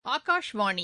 ஆகாஷ்வாணி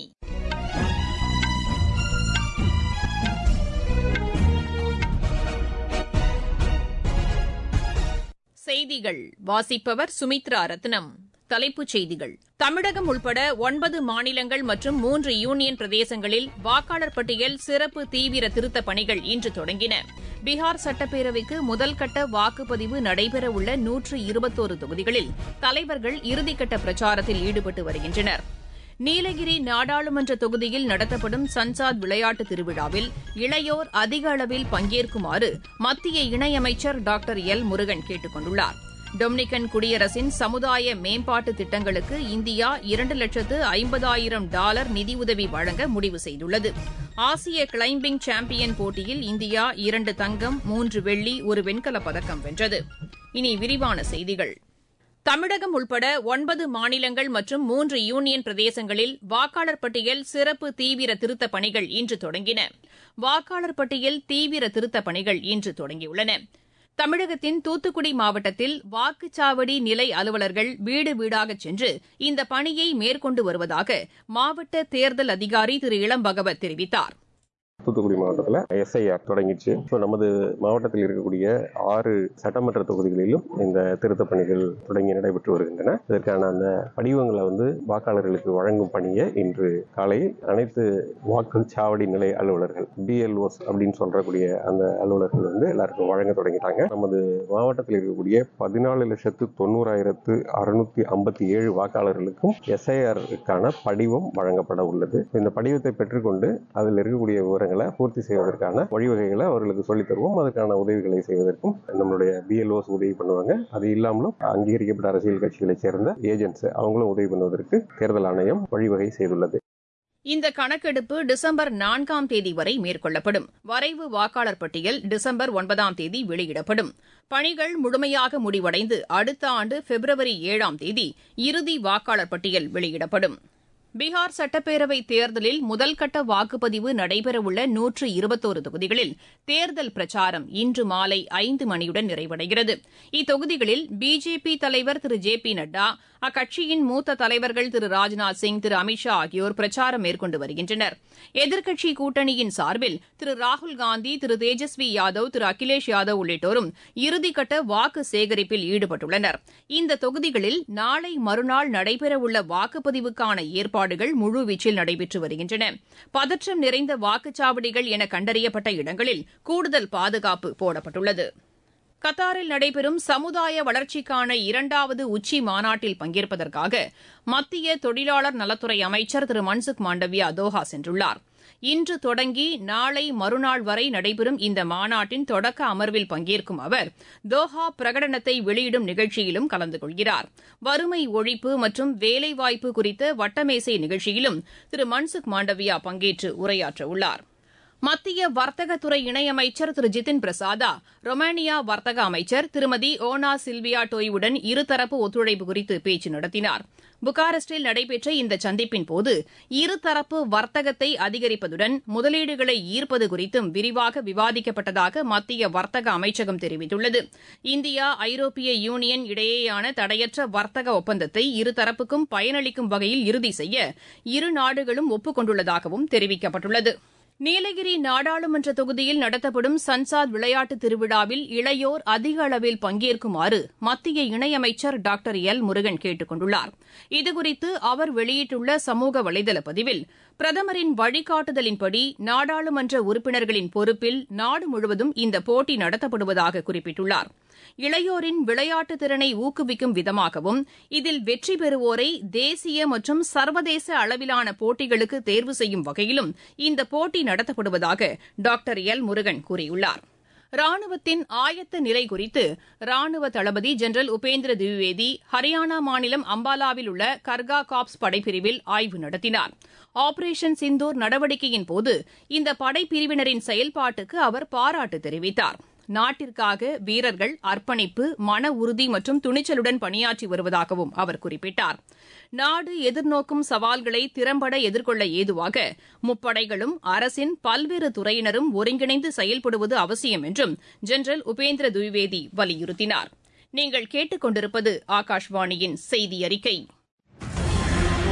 செய்திகள் வாசிப்பவர் சுமித்ரா ரத்னம் தலைப்புச் செய்திகள் தமிழகம் உள்பட ஒன்பது மாநிலங்கள் மற்றும் மூன்று யூனியன் பிரதேசங்களில் வாக்காளர் பட்டியல் சிறப்பு தீவிர திருத்தப் பணிகள் இன்று தொடங்கின பீகார் சட்டப்பேரவைக்கு முதல்கட்ட வாக்குப்பதிவு நடைபெறவுள்ள நூற்று இருபத்தோரு தொகுதிகளில் தலைவர்கள் இறுதிக்கட்ட பிரச்சாரத்தில் ஈடுபட்டு வருகின்றனர் நீலகிரி நாடாளுமன்ற தொகுதியில் நடத்தப்படும் சன்சாத் விளையாட்டு திருவிழாவில் இளையோர் அதிக அளவில் பங்கேற்குமாறு மத்திய இணையமைச்சர் டாக்டர் எல் முருகன் கேட்டுக் கொண்டுள்ளார் டொமினிக்கன் குடியரசின் சமுதாய மேம்பாட்டு திட்டங்களுக்கு இந்தியா இரண்டு லட்சத்து ஐம்பதாயிரம் டாலர் நிதியுதவி வழங்க முடிவு செய்துள்ளது ஆசிய கிளைம்பிங் சாம்பியன் போட்டியில் இந்தியா இரண்டு தங்கம் மூன்று வெள்ளி ஒரு வெண்கலப் பதக்கம் வென்றது இனி விரிவான செய்திகள் தமிழகம் உள்பட ஒன்பது மாநிலங்கள் மற்றும் மூன்று யூனியன் பிரதேசங்களில் வாக்காளர் பட்டியல் சிறப்பு தீவிர திருத்தப் பணிகள் இன்று தொடங்கின வாக்காளர் பட்டியல் தீவிர திருத்தப் பணிகள் இன்று தொடங்கியுள்ளன தமிழகத்தின் தூத்துக்குடி மாவட்டத்தில் வாக்குச்சாவடி நிலை அலுவலர்கள் வீடு வீடாகச் சென்று இந்த பணியை மேற்கொண்டு வருவதாக மாவட்ட தேர்தல் அதிகாரி திரு இளம்பகவத் தெரிவித்தார் தூத்துக்குடி மாவட்டத்தில் எஸ்ஐஆர் தொடங்கிடுச்சு ஸோ நமது மாவட்டத்தில் இருக்கக்கூடிய ஆறு சட்டமன்ற தொகுதிகளிலும் இந்த திருத்தப் பணிகள் தொடங்கி நடைபெற்று வருகின்றன இதற்கான அந்த படிவங்களை வந்து வாக்காளர்களுக்கு வழங்கும் பணியை இன்று காலை அனைத்து வாக்குச்சாவடி நிலை அலுவலர்கள் பிஎல்ஓஸ் அப்படின்னு சொல்றக்கூடிய அந்த அலுவலர்கள் வந்து எல்லாருக்கும் வழங்க தொடங்கிட்டாங்க நமது மாவட்டத்தில் இருக்கக்கூடிய பதினாலு லட்சத்து தொண்ணூறாயிரத்து அறுநூத்தி ஐம்பத்தி ஏழு வாக்காளர்களுக்கும் எஸ்ஐஆருக்கான படிவம் வழங்கப்பட உள்ளது இந்த படிவத்தை பெற்றுக்கொண்டு அதில் இருக்கக்கூடிய விவரங்களை பூர்த்தி செய்வதற்கான வழிவகைகளை அவர்களுக்கு சொல்லித் தருவோம் அதற்கான உதவிகளை செய்வதற்கும் நம்மளுடைய பிஎல்ஓஸ் உதவி பண்ணுவாங்க அது இல்லாமலும் அங்கீகரிக்கப்பட்ட அரசியல் கட்சிகளைச் சேர்ந்த ஏஜென்ட்ஸ் அவங்களும் உதவி பண்ணுவதற்கு தேர்தல் ஆணையம் வழிவகை செய்துள்ளது இந்த கணக்கெடுப்பு டிசம்பர் நான்காம் தேதி வரை மேற்கொள்ளப்படும் வரைவு வாக்காளர் பட்டியல் டிசம்பர் ஒன்பதாம் தேதி வெளியிடப்படும் பணிகள் முழுமையாக முடிவடைந்து அடுத்த ஆண்டு பிப்ரவரி ஏழாம் தேதி இறுதி வாக்காளர் பட்டியல் வெளியிடப்படும் பீகார் சட்டப்பேரவை தேர்தலில் முதல்கட்ட வாக்குப்பதிவு நடைபெறவுள்ள நூற்று இருபத்தோரு தொகுதிகளில் தேர்தல் பிரச்சாரம் இன்று மாலை ஐந்து மணியுடன் நிறைவடைகிறது இத்தொகுதிகளில் பிஜேபி தலைவர் திரு ஜே பி நட்டா அக்கட்சியின் மூத்த தலைவர்கள் திரு ராஜ்நாத் சிங் திரு அமித்ஷா ஆகியோர் பிரச்சாரம் மேற்கொண்டு வருகின்றனர் எதிர்க்கட்சி கூட்டணியின் சார்பில் திரு ராகுல்காந்தி திரு தேஜஸ்வி யாதவ் திரு அகிலேஷ் யாதவ் உள்ளிட்டோரும் இறுதிக்கட்ட வாக்கு சேகரிப்பில் ஈடுபட்டுள்ளனர் இந்த தொகுதிகளில் நாளை மறுநாள் நடைபெறவுள்ள வாக்குப்பதிவுக்கான ஏற்பாடுகள் முழுவீச்சில் நடைபெற்று வருகின்றன பதற்றம் நிறைந்த வாக்குச்சாவடிகள் என கண்டறியப்பட்ட இடங்களில் கூடுதல் பாதுகாப்பு போடப்பட்டுள்ளது கத்தாரில் நடைபெறும் சமுதாய வளர்ச்சிக்கான இரண்டாவது உச்சி மாநாட்டில் பங்கேற்பதற்காக மத்திய தொழிலாளர் நலத்துறை அமைச்சர் திரு மன்சுக் மாண்டவியா தோஹா சென்றுள்ளார் இன்று தொடங்கி நாளை மறுநாள் வரை நடைபெறும் இந்த மாநாட்டின் தொடக்க அமர்வில் பங்கேற்கும் அவர் தோஹா பிரகடனத்தை வெளியிடும் நிகழ்ச்சியிலும் கலந்து கொள்கிறார் வறுமை ஒழிப்பு மற்றும் வேலைவாய்ப்பு குறித்த வட்டமேசை நிகழ்ச்சியிலும் திரு மன்சுக் மாண்டவியா பங்கேற்று உரையாற்றவுள்ளார் மத்திய வர்த்தகத்துறை இணையமைச்சர் திரு ஜிதின் பிரசாதா ரொமானியா வர்த்தக அமைச்சர் திருமதி ஓனா சில்வியா டோய்வுடன் இருதரப்பு ஒத்துழைப்பு குறித்து பேச்சு நடத்தினார் புகாரெஸ்டில் நடைபெற்ற இந்த சந்திப்பின் போது இருதரப்பு வர்த்தகத்தை அதிகரிப்பதுடன் முதலீடுகளை ஈர்ப்பது குறித்தும் விரிவாக விவாதிக்கப்பட்டதாக மத்திய வர்த்தக அமைச்சகம் தெரிவித்துள்ளது இந்தியா ஐரோப்பிய யூனியன் இடையேயான தடையற்ற வர்த்தக ஒப்பந்தத்தை இருதரப்புக்கும் பயனளிக்கும் வகையில் இறுதி செய்ய இரு நாடுகளும் ஒப்புக் கொண்டுள்ளதாகவும் தெரிவிக்கப்பட்டுள்ளது நீலகிரி நாடாளுமன்ற தொகுதியில் நடத்தப்படும் சன்சாத் விளையாட்டு திருவிழாவில் இளையோர் அதிக அளவில் பங்கேற்குமாறு மத்திய இணையமைச்சர் டாக்டர் எல் முருகன் கேட்டுக் கொண்டுள்ளார் இதுகுறித்து அவர் வெளியிட்டுள்ள சமூக வலைதள பதிவில் பிரதமரின் வழிகாட்டுதலின்படி நாடாளுமன்ற உறுப்பினர்களின் பொறுப்பில் நாடு முழுவதும் இந்த போட்டி நடத்தப்படுவதாக குறிப்பிட்டுள்ளார் இளையோரின் விளையாட்டு திறனை ஊக்குவிக்கும் விதமாகவும் இதில் வெற்றி பெறுவோரை தேசிய மற்றும் சர்வதேச அளவிலான போட்டிகளுக்கு தேர்வு செய்யும் வகையிலும் இந்த போட்டி நடத்தப்படுவதாக டாக்டர் எல் முருகன் கூறியுள்ளார் ராணுவத்தின் ஆயத்த நிலை குறித்து ராணுவ தளபதி ஜெனரல் உபேந்திர திவிவேதி ஹரியானா மாநிலம் அம்பாலாவில் உள்ள கர்கா காப்ஸ் படைப்பிரிவில் ஆய்வு நடத்தினார் ஆபரேஷன் சிந்தூர் நடவடிக்கையின் போது இந்த படைப்பிரிவினரின் செயல்பாட்டுக்கு அவர் பாராட்டு தெரிவித்தார் நாட்டிற்காக வீரர்கள் அர்ப்பணிப்பு மன உறுதி மற்றும் துணிச்சலுடன் பணியாற்றி வருவதாகவும் அவர் குறிப்பிட்டார் நாடு எதிர்நோக்கும் சவால்களை திறம்பட எதிர்கொள்ள ஏதுவாக முப்படைகளும் அரசின் பல்வேறு துறையினரும் ஒருங்கிணைந்து செயல்படுவது அவசியம் என்றும் ஜெனரல் உபேந்திர துவிவேதி வலியுறுத்தினார் நீங்கள் கேட்டுக் கொண்டிருப்பது ஆகாஷ்வாணியின் செய்தி அறிக்கை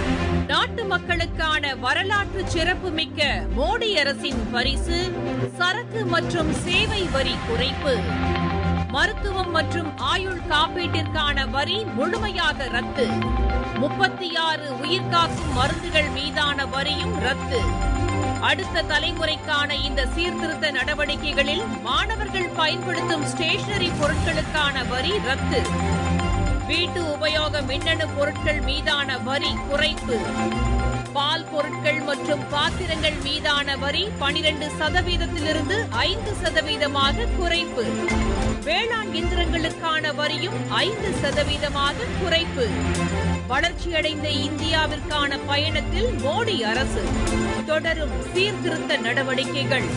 நாட்டு மக்களுக்கான வரலாற்று சிறப்புமிக்க மோடி அரசின் பரிசு சரக்கு மற்றும் சேவை வரி குறைப்பு மருத்துவம் மற்றும் ஆயுள் காப்பீட்டிற்கான வரி முழுமையாக ரத்து முப்பத்தி ஆறு உயிர்காக்கும் மருந்துகள் மீதான வரியும் ரத்து அடுத்த தலைமுறைக்கான இந்த சீர்திருத்த நடவடிக்கைகளில் மாணவர்கள் பயன்படுத்தும் ஸ்டேஷனரி பொருட்களுக்கான வரி ரத்து வீட்டு உபயோக மின்னணு பொருட்கள் மீதான வரி குறைப்பு பால் பொருட்கள் மற்றும் பாத்திரங்கள் மீதான வரி பனிரெண்டு சதவீதத்திலிருந்து ஐந்து சதவீதமாக குறைப்பு வேளாண் இயந்திரங்களுக்கான வரியும் ஐந்து சதவீதமாக குறைப்பு வளர்ச்சியடைந்த இந்தியாவிற்கான பயணத்தில் மோடி அரசு தொடரும் சீர்திருத்த நடவடிக்கைகள்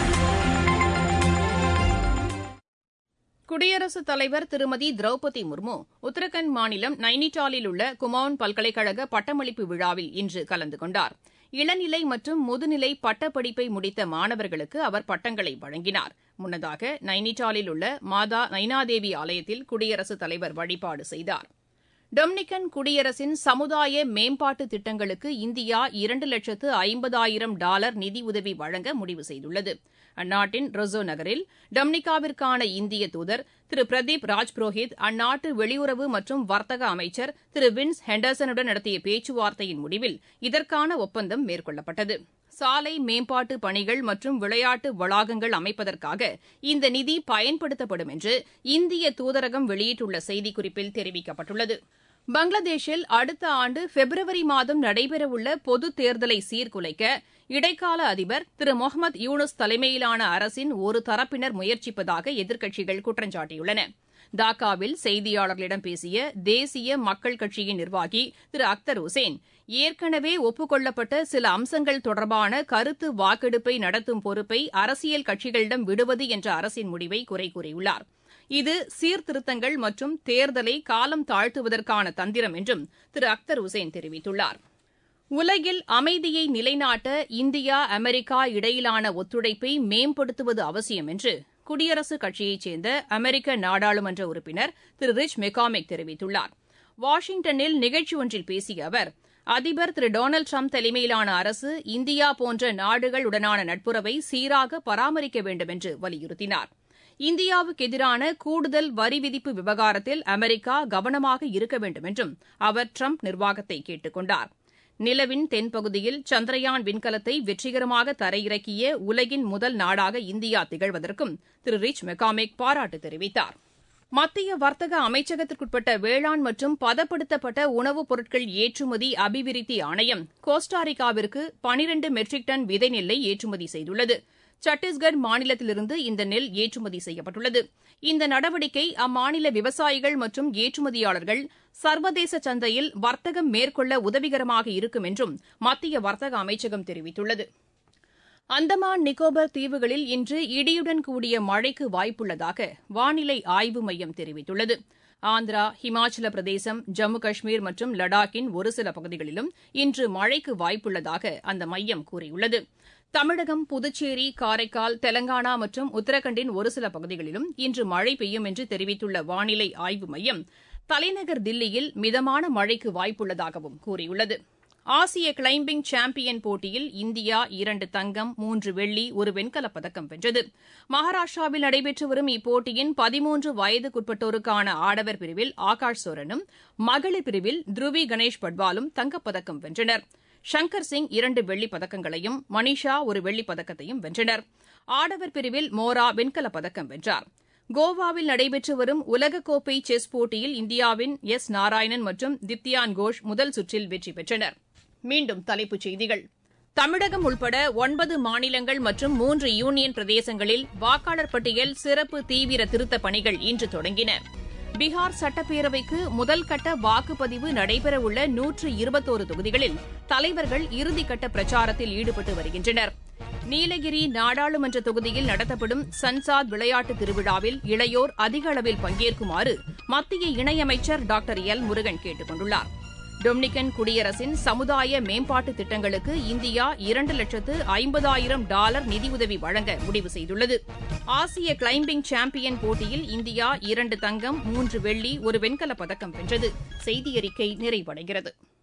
குடியரசுத் தலைவர் திருமதி திரௌபதி முர்மு உத்தரகண்ட் மாநிலம் நைனிடாலில் உள்ள குமவுன் பல்கலைக்கழக பட்டமளிப்பு விழாவில் இன்று கலந்து கொண்டார் இளநிலை மற்றும் முதுநிலை பட்டப்படிப்பை முடித்த மாணவர்களுக்கு அவர் பட்டங்களை வழங்கினார் முன்னதாக நைனிடாலில் உள்ள மாதா நைனாதேவி ஆலயத்தில் குடியரசுத் தலைவர் வழிபாடு செய்தார் டொமினிக்கன் குடியரசின் சமுதாய மேம்பாட்டு திட்டங்களுக்கு இந்தியா இரண்டு லட்சத்து ஐம்பதாயிரம் டாலர் நிதியுதவி வழங்க முடிவு செய்துள்ளது அந்நாட்டின் ரொசோ நகரில் டொமினிகாவிற்கான இந்திய தூதர் திரு பிரதீப் ராஜ்புரோஹித் அந்நாட்டு வெளியுறவு மற்றும் வர்த்தக அமைச்சர் திரு வின்ஸ் ஹெண்டர்சனுடன் நடத்திய பேச்சுவார்த்தையின் முடிவில் இதற்கான ஒப்பந்தம் மேற்கொள்ளப்பட்டது சாலை மேம்பாட்டு பணிகள் மற்றும் விளையாட்டு வளாகங்கள் அமைப்பதற்காக இந்த நிதி பயன்படுத்தப்படும் என்று இந்திய தூதரகம் வெளியிட்டுள்ள செய்திக்குறிப்பில் தெரிவிக்கப்பட்டுள்ளது பங்களாதேஷில் அடுத்த ஆண்டு பிப்ரவரி மாதம் நடைபெறவுள்ள பொதுத் தேர்தலை சீர்குலைக்க இடைக்கால அதிபர் திரு முகமது யூனுஸ் தலைமையிலான அரசின் ஒரு தரப்பினர் முயற்சிப்பதாக எதிர்க்கட்சிகள் குற்றஞ்சாட்டியுள்ளன டாக்காவில் செய்தியாளர்களிடம் பேசிய தேசிய மக்கள் கட்சியின் நிர்வாகி திரு அக்தர் உசேன் ஏற்கனவே ஒப்புக் சில அம்சங்கள் தொடர்பான கருத்து வாக்கெடுப்பை நடத்தும் பொறுப்பை அரசியல் கட்சிகளிடம் விடுவது என்ற அரசின் முடிவை குறை கூறியுள்ளார் இது சீர்திருத்தங்கள் மற்றும் தேர்தலை காலம் தாழ்த்துவதற்கான தந்திரம் என்றும் திரு அக்தர் உசேன் தெரிவித்துள்ளார் உலகில் அமைதியை நிலைநாட்ட இந்தியா அமெரிக்கா இடையிலான ஒத்துழைப்பை மேம்படுத்துவது அவசியம் என்று குடியரசுக் கட்சியைச் சேர்ந்த அமெரிக்க நாடாளுமன்ற உறுப்பினர் திரு ரிச் மெக்காமிக் தெரிவித்துள்ளார் வாஷிங்டனில் நிகழ்ச்சி ஒன்றில் பேசிய அவர் அதிபர் திரு டொனால்டு ட்ரம்ப் தலைமையிலான அரசு இந்தியா போன்ற நாடுகளுடனான நட்புறவை சீராக பராமரிக்க வேண்டும் என்று வலியுறுத்தினார் இந்தியாவுக்கு எதிரான கூடுதல் வரி விதிப்பு விவகாரத்தில் அமெரிக்கா கவனமாக இருக்க வேண்டும் என்றும் அவர் ட்ரம்ப் நிர்வாகத்தை கேட்டுக் கொண்டார் நிலவின் தென்பகுதியில் சந்திரயான் விண்கலத்தை வெற்றிகரமாக தரையிறக்கிய உலகின் முதல் நாடாக இந்தியா திகழ்வதற்கும் திரு ரிச் மெக்காமிக் பாராட்டு தெரிவித்தார் மத்திய வர்த்தக அமைச்சகத்திற்குட்பட்ட வேளாண் மற்றும் பதப்படுத்தப்பட்ட உணவுப் பொருட்கள் ஏற்றுமதி அபிவிருத்தி ஆணையம் கோஸ்டாரிக்காவிற்கு பனிரண்டு மெட்ரிக் டன் விதை நெல்லை ஏற்றுமதி செய்துள்ளது சத்தீஸ்கர் மாநிலத்திலிருந்து இந்த நெல் ஏற்றுமதி செய்யப்பட்டுள்ளது இந்த நடவடிக்கை அம்மாநில விவசாயிகள் மற்றும் ஏற்றுமதியாளர்கள் சர்வதேச சந்தையில் வர்த்தகம் மேற்கொள்ள உதவிகரமாக இருக்கும் என்றும் மத்திய வர்த்தக அமைச்சகம் தெரிவித்துள்ளது அந்தமான் நிக்கோபர் தீவுகளில் இன்று இடியுடன் கூடிய மழைக்கு வாய்ப்புள்ளதாக வானிலை ஆய்வு மையம் தெரிவித்துள்ளது ஆந்திரா ஹிமாச்சல பிரதேசம் ஜம்மு காஷ்மீர் மற்றும் லடாக்கின் ஒரு சில பகுதிகளிலும் இன்று மழைக்கு வாய்ப்புள்ளதாக அந்த மையம் கூறியுள்ளது தமிழகம் புதுச்சேரி காரைக்கால் தெலங்கானா மற்றும் உத்தரகண்டின் ஒரு சில பகுதிகளிலும் இன்று மழை பெய்யும் என்று தெரிவித்துள்ள வானிலை ஆய்வு மையம் தலைநகர் தில்லியில் மிதமான மழைக்கு வாய்ப்புள்ளதாகவும் கூறியுள்ளது ஆசிய கிளைம்பிங் சாம்பியன் போட்டியில் இந்தியா இரண்டு தங்கம் மூன்று வெள்ளி ஒரு வெண்கலப் பதக்கம் வென்றது மகாராஷ்டிராவில் நடைபெற்று வரும் இப்போட்டியின் பதிமூன்று வயதுக்குட்பட்டோருக்கான ஆடவர் பிரிவில் ஆகாஷ் சோரனும் மகளிர் பிரிவில் த்ருவி கணேஷ் பட்வாலும் தங்கப்பதக்கம் வென்றனர் ஷங்கர் சிங் இரண்டு வெள்ளிப் பதக்கங்களையும் மனிஷா ஒரு வெள்ளிப் பதக்கத்தையும் வென்றனர் ஆடவர் பிரிவில் மோரா வெண்கலப் பதக்கம் வென்றார் கோவாவில் நடைபெற்று வரும் உலகக்கோப்பை செஸ் போட்டியில் இந்தியாவின் எஸ் நாராயணன் மற்றும் திப்தியான் கோஷ் முதல் சுற்றில் வெற்றி பெற்றனர் மீண்டும் தலைப்புச் செய்திகள் தமிழகம் உள்பட ஒன்பது மாநிலங்கள் மற்றும் மூன்று யூனியன் பிரதேசங்களில் வாக்காளர் பட்டியல் சிறப்பு தீவிர திருத்தப் பணிகள் இன்று தொடங்கின பீகார் சட்டப்பேரவைக்கு முதல்கட்ட வாக்குப்பதிவு நடைபெறவுள்ள நூற்று இருபத்தோரு தொகுதிகளில் தலைவர்கள் இறுதிக்கட்ட பிரச்சாரத்தில் ஈடுபட்டு வருகின்றனர் நீலகிரி நாடாளுமன்ற தொகுதியில் நடத்தப்படும் சன்சாத் விளையாட்டு திருவிழாவில் இளையோர் அதிக அளவில் பங்கேற்குமாறு மத்திய இணையமைச்சர் டாக்டர் எல் முருகன் கேட்டுக் கொண்டுள்ளார் டொமினிக்கன் குடியரசின் சமுதாய மேம்பாட்டு திட்டங்களுக்கு இந்தியா இரண்டு லட்சத்து ஐம்பதாயிரம் டாலர் நிதியுதவி வழங்க முடிவு செய்துள்ளது ஆசிய கிளைம்பிங் சாம்பியன் போட்டியில் இந்தியா இரண்டு தங்கம் மூன்று வெள்ளி ஒரு வெண்கலப் பதக்கம் வென்றது செய்தியறிக்கை நிறைவடைகிறது